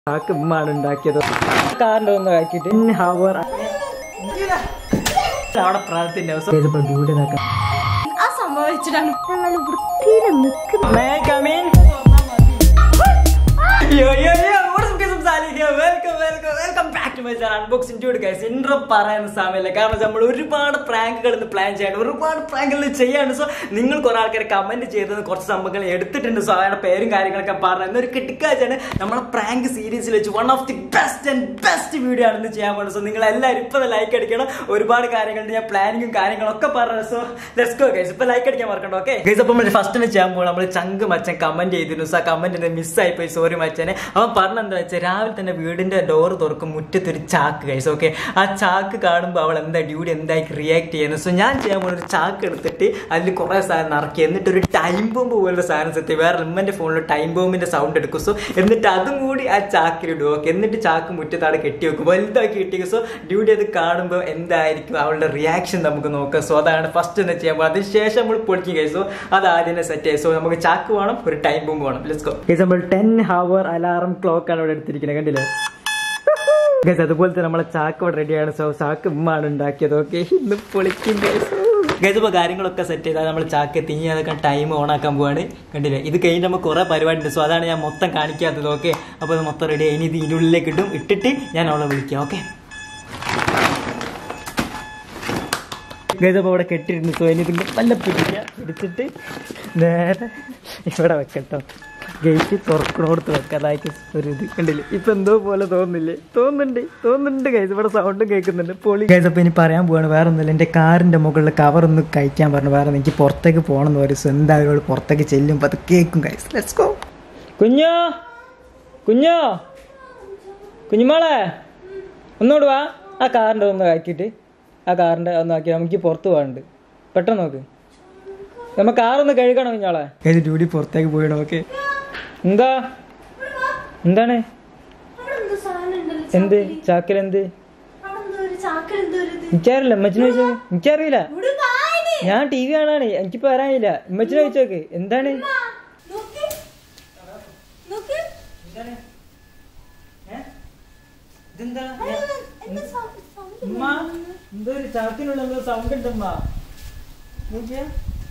ആക്ക് ഉമ്മാണ് ഉണ്ടാക്കിയത് കാറിന്റെ ഒന്ന് ആക്കിയിട്ട് ഹവർ അവിടെ പ്രായത്തിന്റെ അവസ്ഥ ഇതിപ്പോ ഡ്യൂട്ടി നോക്കാം ആ സംഭവം വെച്ചിട്ടാണ് ഞങ്ങൾ വൃത്തിയിൽ നിൽക്കുന്നത് May I come in? Yo, yo, yo, what is up, guys? I'm Salih here. Welcome, welcome, welcome back to my channel. Unboxing dude, guys. Intro പറയുന്ന സമയമില്ല കാരണം നമ്മൾ ഒരുപാട് പ്രാങ്കുകൾ ഇന്ന് പ്ലാൻ ചെയ്യാണ് ഒരുപാട് പ്രാങ്കുകൾ ചെയ്യാണ് സോ നിങ്ങൾ കുറെ ആൾക്കാർ കമന്റ് ചെയ്തത് കുറച്ച് സംഭവങ്ങൾ എടുത്തിട്ടുണ്ട് സോ അവരുടെ പേരും കാര്യങ്ങളൊക്കെ പറഞ്ഞു എന്നൊരു കിട്ടിക്കാച്ചാണ് നമ്മളെ പ്രാങ്ക് സീരീസിൽ വെച്ച് one of the best and best video ആണ് ഇന്ന് ചെയ്യാൻ പോകുന്നത് സോ നിങ്ങൾ എല്ലാവരും ഇപ്പൊ ലൈക്ക് അടിക്കണം ഒരുപാട് കാര്യങ്ങളുണ്ട് ഞാൻ പ്ലാനിങ്ങും കാര്യങ്ങളൊക്കെ പറഞ്ഞു സോ ലെറ്റ്സ് ഗോ ഗൈസ് ഇപ്പൊ ലൈക്ക് അടിക്കാൻ മറക്കണ്ട ഓക്കെ ഗൈസ് അപ്പോൾ നമ്മൾ ഫസ്റ്റ് ചെയ്യാൻ പോകും നമ്മൾ ചങ്ക് മച്ചൻ കമന്റ് ചെയ്തിരുന്നു സോ ആ കമന്റ് മിസ്സായി പോയി സോറി മച്ചനെ അവൻ പറഞ്ഞെന്താ വെച്ചാൽ രാവിലെ തന്നെ വീടിന്റെ ഡോർ തുറക്കും മുറ്റത്തൊരു ചാക്ക് ഗൈസ് ഓക്കെ ആ ചാക്ക് കാണുമ്പോൾ അവൾ എന്താ ഡ്യൂട്ടി എന്തായി റിയാക്ട് ചെയ്യുന്നത് സോ ഞാൻ ചെയ്യാൻ പോകുന്ന ഒരു ചാക്ക് എടുത്തിട്ട് അതിൽ കുറെ സാധനം നിറക്കി എന്നിട്ട് ഒരു ടൈം ബോംബ് പോലുള്ള സാധനം സെറ്റ് വേറെ ഉമ്മന്റെ ഫോണിൽ ടൈം ബോംബിന്റെ സൗണ്ട് എടുക്കും സോ എന്നിട്ട് അതും കൂടി ആ ചാക്കിലിടും ഓക്കെ എന്നിട്ട് ചാക്ക് മുറ്റത്താണ് കെട്ടി വെക്കും വലുതാക്കി കെട്ടി സോ ഡ്യൂട്ടി അത് കാണുമ്പോൾ എന്തായിരിക്കും അവളുടെ റിയാക്ഷൻ നമുക്ക് നോക്കാം സോ അതാണ് ഫസ്റ്റ് എന്ന് ചെയ്യാൻ പോകുന്നത് അതിനുശേഷം നമ്മൾ പൊളിക്കും കൈ സോ അത് ആദ്യം സെറ്റ് ആയി സോ നമുക്ക് ചാക്ക് വേണം ഒരു ടൈം ബോംബ് വേണം ലെറ്റ്സ് ഗോ ഗൈസ് നമ്മൾ ടെൻ ഹവർ അലാറം ക്ലോക്ക് ആണ് ഇവിടെ എടുത്തിരിക്കുന്നത് കണ്ടില്ലേ ഗൈസ് അതുപോലെ തന്നെ നമ്മളെ ചാക്ക് ഇവിടെ റെഡിയാണ് സോ ചാക്ക് ഉമ്മാണ് ഉണ്ടാക്കിയത് ഓക്കെ ഇന്ന് പൊളിക്കും ഗൈസ് ഗൈസ് ഇപ്പോൾ കാര്യങ്ങളൊക്കെ സെറ്റ് ചെയ്താൽ നമ്മൾ ചാക്ക് തിങ്ങി അതൊക്കെ ടൈം ഓൺ ആക്കാൻ പോവാണ് കണ്ടില്ലേ ഇത് കഴിഞ്ഞ് നമുക്ക് കുറേ പരിപാടി ഉണ്ട് സോ അതാണ് ഞാൻ മൊത്തം കാണിക്കാത്തത് ഓക്കെ അപ്പോൾ അത് മൊത്തം റെഡി ഇനി ഇത് ഇതിൻ്റെ ഉള്ളിലേക്ക് ഇടും ഇട്ടിട്ട് ഞാൻ അവളെ വിളിക്കാം ഓക്കെ ഗൈസ് അപ്പോൾ ഇവിടെ കെട്ടിയിരുന്നു സോ ഇനി ഇതിൻ്റെ നല്ല പിടിക്കുക പിടിച്ചിട്ട് നേരെ ഇവിടെ വെക്കട്ടോ ഗേറ്റ് തുറക്കണോടത്ത് വെക്കാം അതായത് ഒരു ഇത് കണ്ടില്ലേ ഇപ്പൊ എന്തോ പോലെ തോന്നുന്നില്ലേ തോന്നുന്നുണ്ട് തോന്നുന്നുണ്ട് ഗൈസ് ഇവിടെ സൗണ്ടും കേൾക്കുന്നുണ്ട് പൊളി ഗൈസ് അപ്പോൾ ഇനി പറയാൻ പോവാണ് വേറെ ഒന്നുമില്ല എൻ്റെ കാറിൻ്റെ മുകളിൽ കവർ ഒന്ന് കഴിക്കാൻ പറഞ്ഞു വേറെ എനിക്ക് പുറത്തേക്ക് പോകണം എന്ന് പറയും സോ എന്തായാലും അവള് പുറത്തേക്ക് ചെല്ലുമ്പോൾ അത് കേൾക്കും ഗൈസ് ലെറ്റ്സ് ഗോ കുഞ്ഞോ കുഞ്ഞോ കുഞ്ഞുമോളെ ഒന്നുകൂടെ വാ ആ കാറിൻ്റെ ഒന്ന് ആക്കിയിട്ട് ആ കാറിൻ്റെ ഒന്ന് ആക്കി നമുക്ക് പുറത്ത് പോകാനുണ്ട് പെട്ടെന്ന് നോക്ക് നമ്മ കാറൊന്ന് കഴുകണം കുഞ്ഞോളെ ഏത് ഡ്യൂട്ടി പുറത്തേക്ക് പോയണം ഓക്കെ എന്താ എന്താണ് എന്ത് ചാക്കിൽ എന്ത് എനിക്കറിയില്ല അമ്മച്ചിനെ ചോദിച്ചോ എനിക്കറിയില്ല ഞാൻ ടി വി കാണാണ് എനിക്കിപ്പോ വരാനില്ല അമ്മച്ചിനെ ചോദിച്ചോക്ക് എന്താണ് എന്തോ ഒരു ചാക്കിനുള്ള എന്തോ സൗണ്ട് ഉണ്ടമ്മ നോക്കിയാ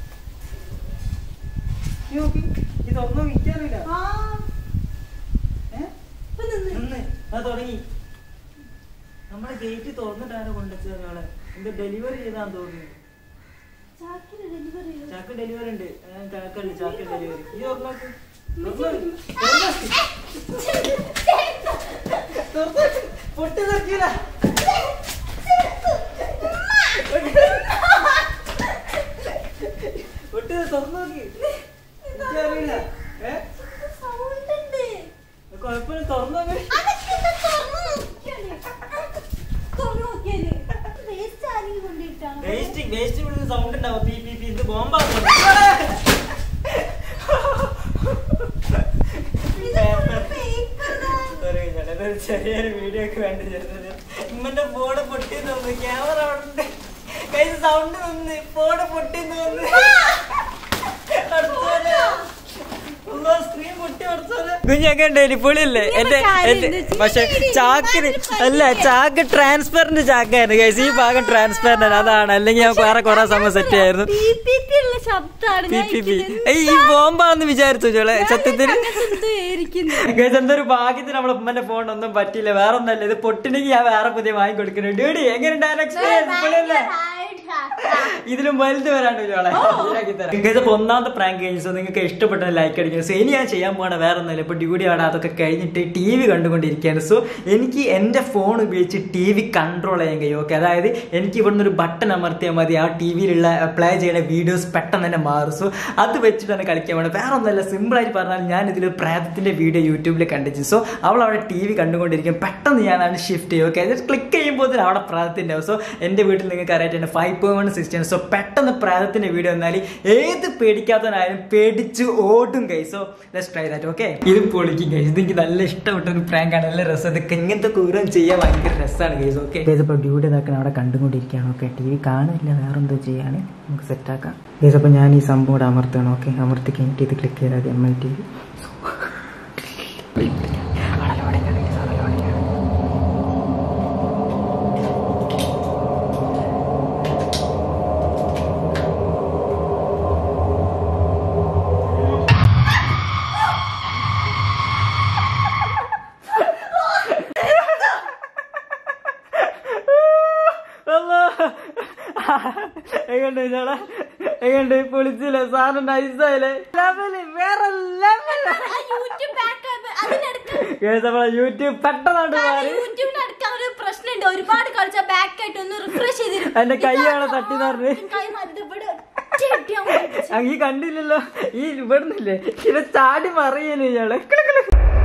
ഇതൊന്നും എനിക്കറിയില്ല നിന്ന് അത് തുടങ്ങി നമ്മളെ ഗേറ്റ് തുറന്നിട്ടാണ് കൊണ്ടുവച്ചത് ഞങ്ങളെ എന്ത് ഡെലിവറി ചെയ്താന്ന് തോന്നുന്നു ചാക്ക് ഡെലിവറി ഉണ്ട് ആ, ചാക്കല്ല ചാക്ക് ഡെലിവറി ഈ തുറന്നോക്ക് പൊട്ടി നോക്കിയില്ല പൊട്ടി തുറന്നു നോക്കി എനിക്കറിയില്ല ഏ കുഴപ്പമില്ല തുറന്നു നോക്കി വേസ്റ്റ് വേസ്റ്റ് വിടുന്ന സൗണ്ട് ഉണ്ടാവും പി പി പി ഇത് ബോംബാണ് ചെറിയൊരു വീഡിയോ ഒക്കെ വേണ്ടി ചേർന്നത് ഇമ്മന്റെ ഫോണ് പൊട്ടി തോന്നുന്നു ക്യാമറ അവിടെ ഉണ്ട് കൈ സൗണ്ട് നിന്ന് ഫോണ് പൊട്ടി തോന്നുന്നു സ്ക്രീൻ പൊട്ടി കുഞ്ഞൊക്കെ ഉണ്ട് പൊളിയല്ലേ എന്റെ എന്റെ പക്ഷെ ചാക്കിന് അല്ല ചാക്ക് ട്രാൻസ്പെറന്റ് ചാക്കായിരുന്നു ഗൈസ് ഈ ഭാഗം ട്രാൻസ്പെറന്റ് അതാണ് അല്ലെങ്കിൽ ഞാൻ വേറെ കുറെ സമയം സെറ്റ് ആയിരുന്നു പി പി പി ഏയ് ഈ ബോംബാന്ന് വിചാരിച്ചു ചോളെ സത്യത്തിൽ ഗൈസ് എന്തൊരു ഭാഗ്യത്തിന് നമ്മളെ ഉമ്മന്റെ ഫോൺ ഒന്നും പറ്റില്ല വേറെ ഒന്നല്ല ഇത് പൊട്ടിനെങ്കിൽ ഞാൻ വേറെ പുതിയ വാങ്ങി കൊടുക്കുന്നു ഡ്യൂഡി എങ്ങനെയുണ്ടായിരുന്നു എക്സ്പീരിയൻസ് പൊളിയല്ലേ ഇതിലും വലുത് വരാണ്ട് ചോളെ ഇതിപ്പോ ഒന്നാമത്തെ പ്രാങ്ക് കഴിഞ്ഞു സോ നിങ്ങൾക്ക് ഇഷ്ടപ്പെട്ട ലൈക്ക് അടിക്കുന്നു സോ ഇനി ഞാൻ ചെയ്യാൻ പോകണ വേറെ ഒന്നുമില്ല ഇപ്പൊ ഡ്യൂട്ടി അവിടെ അതൊക്കെ കഴിഞ്ഞിട്ട് ടി വി കണ്ടുകൊണ്ടിരിക്കുകയാണ് സോ എനിക്ക് എന്റെ ഫോൺ ഉപയോഗിച്ച് ടി വി കൺട്രോൾ ചെയ്യാൻ കഴിയും ഓക്കെ അതായത് എനിക്ക് ഇവിടുന്ന് ഒരു ബട്ടൺ അമർത്തിയാൽ മതി ആ ടി വിയിലുള്ള പ്ലേ ചെയ്യുന്ന വീഡിയോസ് പെട്ടെന്ന് തന്നെ മാറും സോ അത് വെച്ചിട്ടാണ് കളിക്കാൻ വേണ്ടത് വേറെ ഒന്നുമല്ല സിമ്പിളായിട്ട് പറഞ്ഞാൽ ഞാൻ ഇതിൽ പ്രേതത്തിന്റെ വീഡിയോ യൂട്യൂബിൽ കണ്ടിച്ചു സോ അവൾ അവിടെ ടി വി കണ്ടുകൊണ്ടിരിക്കും പെട്ടെന്ന് ഞാനാണ് ഷിഫ്റ്റ് ചെയ്യും ഓക്കെ അത് ക്ലിക്ക് ചെയ്യുമ്പോൾ അവിടെ പ്രേതത്തിന്റെ സോ എന്റെ വീട്ടിൽ നിങ്ങൾക്ക് അറിയാൻ five point one system so പെട്ടെന്ന് പ്രേതത്തിന്റെ വീഡിയോ വന്നാൽ ഏത് പേടിക്കാത്തവനായാലും പേടിച്ച് ഓടും കൈ so let's try that okay ഇത് പൊളിക്കും കൈസ് ഇത് എനിക്ക് നല്ല ഇഷ്ടപ്പെട്ട ഒരു പ്രാങ്ക് ആണ് നല്ല രസം ഇതൊക്കെ ഇങ്ങനത്തെ കൂരം ചെയ്യാൻ ഭയങ്കര രസമാണ് കൈസ് ഓക്കെ ഇപ്പോൾ ഡ്യൂട്ടി ഇതാക്കണം അവിടെ കണ്ടുകൊണ്ടിരിക്കുകയാണ് ഓക്കെ ടി വി കാണില്ല വേറെ എന്തോ ചെയ്യാണ് നമുക്ക് സെറ്റാക്കാം ഗൈസ് അപ്പോൾ ഞാൻ ഈ സംഭവം കൂടെ അമർത്തണം ഓക്കെ അമർത്തി കഴിഞ്ഞിട്ട് ഇത് ക്ലിക്ക് ചെയ്താൽ എം ഐ ടി വി എങ്ങണ്ട് ചേട്ടാ എങ്ങണ്ട് പൊളിച്ചില്ലേ സാധനം നൈസായില്ലേ ലെവല് വേറെ ലെവല് ആ യൂട്യൂബ് back up, അതിനിടക്ക് കേസ് നമ്മളെ യൂട്യൂബ് പെട്ടെന്നാണ്ട് മാറി യൂട്യൂബിന്റെ അടുക്ക ഒരു പ്രശ്നമുണ്ട് ഒരുപാട് കളിച്ച ബാക്ക് ആയിട്ട് ഒന്ന് റിഫ്രഷ് ചെയ്തിരും എന്റെ കൈയാണ് തട്ടി നിറഞ്ഞ് കൈ മാറ്റി ഇവിടെ ഒറ്റ ഇടിയാൻ പോയി. അങ്ങ് ഈ കണ്ടില്ലല്ലോ ഈ ഇവിടുന്നില്ലേ ഇത് ചാടി മറിയല്ലേ ഇയാള് കിളു, കിളു.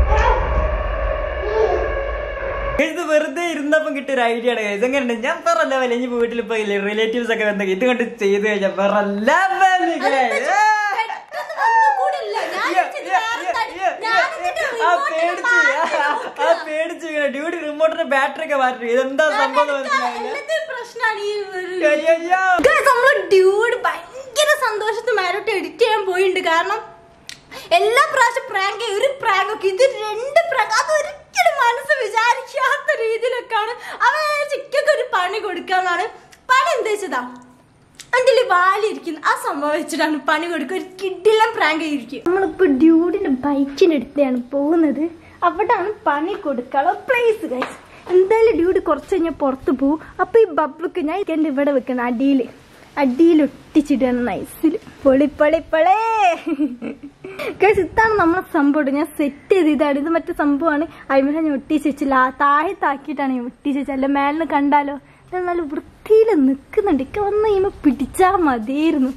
ഇത് വെറുതെ ഇരുന്നപ്പം കിട്ടിയ ഒരു ഐഡിയ ആണ് guys. എങ്ങനെയുണ്ട് ഞാൻ വേറെ ലെവൽ ഇനി വീട്ടിൽ ഇപ്പൊ റിലേറ്റീവ്സ് ഒക്കെ വന്നെങ്കിൽ ഇത് കൊണ്ട് ചെയ്ത് കഴിഞ്ഞാൽ വേറെ ലെവൽ പെട്ടെന്ന് വന്നുകൂടില്ല. ഞാൻ വിചാരിച്ചത് വേറെ തടി- ഞാൻ എന്നിട്ട് ആ remote പേടിച്ച് മാറ്റി ആ, നോക്കുക. ആ പേടിച്ച് വീണ ഡ്യൂട്ടി റിമോട്ടിന്റെ ബാറ്ററി ഒക്കെ മാറ്റി ഇതെന്താ സംഭവം എന്ന് മനസ്സിലായില്ല എല്ലാത്തിനും പ്രശ്നാണ് ഈ ഒരു- അയ്യയ്യോ. Guys, നമ്മള് ഡ്യൂഡ് ഭയങ്കര സന്തോഷത്തിൽ മേലോട്ട് എഡിറ്റ് ചെയ്യാൻ പോയിട്ടുണ്ട് കാരണം എല്ലാ പ്രാവശ്യം പ്രാങ്ക് ഒരു പ്രാങ്ക് ഒക്കെ ഇത് രണ്ട് പ്രാങ്ക് അത് ഒരിക്കലും മനസ്സ് വിചാരിക്കാത്ത രീതിയിലൊക്കെയാണ് അവൻ ചിക്കൊക്കെ ഒരു പണി കൊടുക്കാന്നാണ് പണി എന്താ വെച്ചതാ അതിൽ വാലിരിക്കുന്നു ആ സംഭവം വെച്ചിട്ടാണ് പണി കൊടുക്കുക ഒരു കിഡിലും പ്രാങ്ക് ആയിരിക്കും നമ്മളിപ്പോ ഡ്യൂഡിന്റെ ബൈക്കിനടുത്താണ് പോകുന്നത് അവിടാണ് പണി കൊടുക്കാനുള്ള പ്ലേസ് ഗൈസ് എന്തായാലും ഡ്യൂഡ് കുറച്ച് കഴിഞ്ഞാൽ പുറത്ത് പോകും അപ്പൊ ഈ ബബ്ലൊക്കെ ഞാൻ എൻ്റെ ഇവിടെ വെക്കണം അടിയിൽ അടിയിൽ ഒട്ടിച്ചിട്ടാണ് നൈസിൽ പൊളി പൊളി പൊളേ ഗൈസ് ഇതാണ് നമ്മളെ സംഭവം ഞാൻ സെറ്റ് ചെയ്ത് ഇതാണ് ഇത് മറ്റേ സംഭവമാണ് അതിമേലെ ഞാൻ ഒട്ടിച്ച് വെച്ചില്ല ആ താഴെ താക്കിയിട്ടാണ് ഞാൻ ഒട്ടിച്ച് വെച്ചത് അല്ല മേലിന് കണ്ടാലോ ഇത് നല്ല വൃത്തിയിൽ നിൽക്കുന്നുണ്ട് എനിക്ക് വന്ന് കഴിയുമ്പോൾ പിടിച്ചാ മതിയായിരുന്നു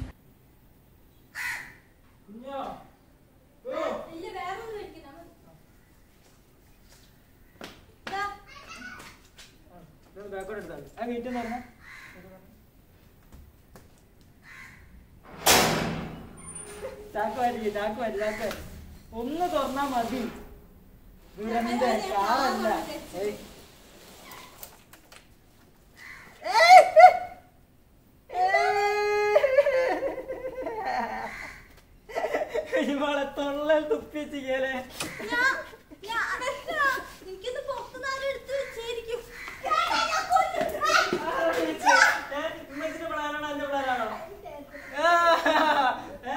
ബാക്കോട്ട് എടുത്താൽ ആ ഗേറ്റ് എന്ന് പറഞ്ഞാൽ ചാക്കുമായിരിക്കും ചാക്കുമാരി ചാക്കുമാരി ഒന്ന് തുറന്നാ മതി ദുരന്ത കാറല്ല ഏയ്. ഇവളെ തൊള്ളൽ തുപ്പിച്ചിക്കല്ലേ എനിക്കൊന്ന് പുറത്തുനിന്ന് എടുത്ത് വെച്ചായിരിക്കും ഉമ്മച്ചിന്റെ പിള്ളേരാണോ എന്റെ പിള്ളേരാണോ ആ, ഏ?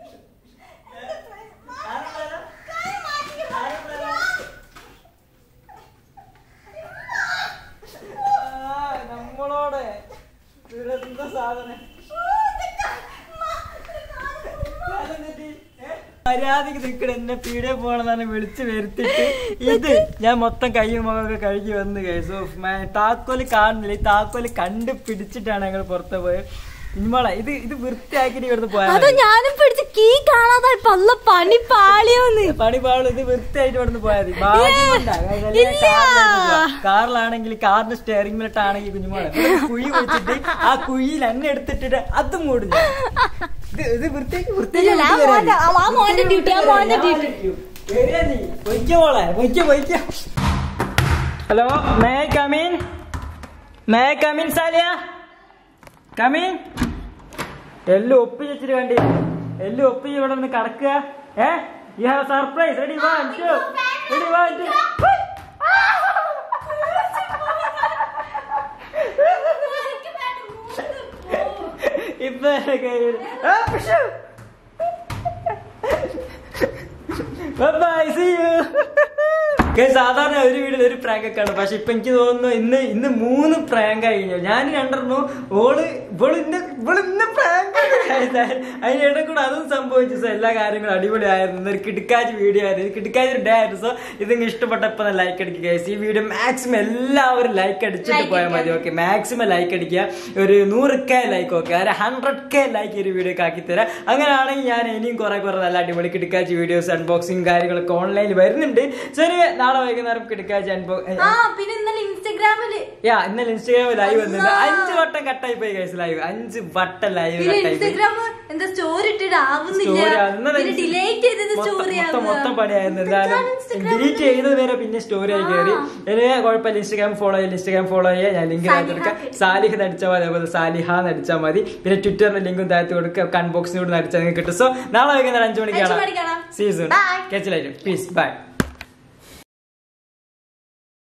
ആരുടെ പിള്ളേരാ? ആരുടെ പിള്ളേരാ? ആ, നമ്മളോട് ദുരന്ത സാധനം മര്യാദക്ക് നിൽക്കണ എന്നെ പീടിയെ പോണെന്നാണ് വിളിച്ച് വരുത്തിട്ട് ഇത് ഞാൻ മൊത്തം കയ്യും മുഖമൊക്കെ കഴുകി വന്ന് കഴിച്ചു താക്കോല് കാണുന്നില്ല ഈ താക്കോല് കണ്ട് പിടിച്ചിട്ടാണ് ഞങ്ങൾ പുറത്ത് പോയത് ഇനിമോളെ ഇത് ഇത് വൃത്തിയാക്കിട്ട് ഇവിടുന്ന് അതോ പോയാൽ ഞാനും പിടിച്ച് കീ കാണാതെ പല്ല പണി പാളിയോന്ന് പണി പാടും ഇത് വൃത്തിയായിട്ട് ഇവിടുന്ന് പോയാൽ മതി ഭാഗ്യം കൊണ്ടാ. കാര്യം അല്ലെങ്കിൽ ഇല്ല. കാറിലായിരുന്നു പോവാ. കാറിലാണെങ്കിൽ കാറിന്റെ സ്റ്റെയറിംഗ് മിലിട്ടാണെങ്കിൽ കുഞ്ഞുമോളെ ഇവിടെ കുഴി വെച്ചിട്ട് ആ കുഴിയിൽ എന്നെ എടുത്തിട്ടിട്ട് അത് മൂടും ഞാൻ. ഇത് ഇത് വൃത്തിയാക്കി വൃത്തിയാക്കി ഇല്ല, ആ വിട്ടു മോന്റെ- തരാം. ആ മോന്റെ duty, ആ മോന്റെ duty. വരിക നീ. പൊയ്ക്കോ മോളെ പൊയ്ക്കോ പൊയ്ക്കോ hello may come in may come in സാലിയ കമീൻ എല്ലാം ഒപ്പി വെച്ചിട്ട് വേണ്ടി എല്ലാം ഒപ്പി ഇവിടെ നിന്ന് കടക്കുക ഏ you have surprise ready one two ready one two ഇപ്പൊ ബൈ സീ യു സാധാരണ ഒരു വീട്ടിൽ ഒരു പ്രാങ്ക് ഒക്കെ ആണ് പക്ഷെ ഇപ്പൊ എനിക്ക് തോന്നുന്നു ഇന്ന് ഇന്ന് മൂന്ന് പ്രാങ്ക് ആയി കഴിഞ്ഞു ഞാൻ രണ്ടെണ്ണു ഓള് ഇവള് ഇന്ന് ഇവള് ഇന്ന് പ്രാങ്ക് അതിനിടെ കൂടെ അതും സംഭവിച്ചു സോ എല്ലാ കാര്യങ്ങളും അടിപൊളിയായിരുന്നു ഇന്നൊരു കിടക്കാച്ച് വീഡിയോ ആയിരുന്നു ഇത് കിടക്കാച്ച് ഒരു ഡേ ആയിരുന്നു സോ ഇതിങ്ങ് ഇഷ്ടപ്പെട്ടപ്പോ ലൈക്ക് അടിക്കുക guys. ഈ വീഡിയോ മാക്സിമം എല്ലാവരും ലൈക്ക് അടിച്ചിട്ട് Like പോയാൽ മതി ഓക്കെ മാക്സിമം ലൈക്ക് അടിക്കുക ഒരു നൂറ് കെ ലൈക്ക് ഓക്കെ ഒരു ഹൺഡ്രഡ് കെ ലൈക്ക് ഒരു വീഡിയോ ആക്കി തരാം അങ്ങനെയാണെങ്കിൽ ഞാൻ ഇനിയും കുറെ കുറെ നല്ല അടിപൊളി കിടക്കാച്ച് വീഡിയോസ് അൺബോക്സിങ് കാര്യങ്ങളൊക്കെ ഓൺലൈനിൽ വരുന്നുണ്ട് ശരി നാളെ വൈകുന്നേരം കിടക്കാച്ച് അൺബോക്സ് ആ പിന്നെ ഇന്നലെ ഇൻസ്റ്റഗ്രാമില് യാ ഇന്നലെ ഇൻസ്റ്റാഗ്രാമിൽ ലൈവ് വന്നിട്ടുണ്ട് അഞ്ച് വട്ടം കട്ടായി പോയി ഗൈസ് ലൈവ് അഞ്ച് വട്ടം ലൈവ് പിന്നെ കട്ടായി പോയി ഇൻസ്റ്റഗ്രാം എന്താ സ്റ്റോറി ഇട്ടിട്ട് ആവുന്നില്ല സ്റ്റോറി ഇന്നലെ പിന്നെ ഡിലേറ്റ് ചെയ്തത് മൊത്തം- സ്റ്റോറി മൊത്തം മൊത്തം പണിയായിരുന്നു എന്തായാലും ഡിലീറ്റ് ചെയ്തത് വരെ പിന്നെ സ്റ്റോറി ആയി കയറി ഇനി കുഴപ്പമില്ല ഇൻസ്റ്റാഗ്രാം ഫോളോ ചെയ്യാം ഇൻസ്റ്റാഗ്രാം ഫോളോ ചെയ്യാം ഞാൻ ലിങ്ക് താഴത്ത് കൊടുക്കാം സാലിഹ് നടിച്ചാൽ മതി അതേപോലെ സാലിഹ നടിച്ചാൽ മതി പിന്നെ ട്വിറ്ററിന്റെ ലിങ്കും താഴത്ത് കൊടുക്കുക കൺബോക്സിനോട് നടിച്ചാൽ നിങ്ങൾക്ക് കിട്ടും സോ നാളെ വൈകുന്നേരം അഞ്ചു അഞ്ച് മണിക്ക് മണിക്കാണ് കാണാം. Season Bye. കേച്ചിലായിട്ട് പീസ് ബൈ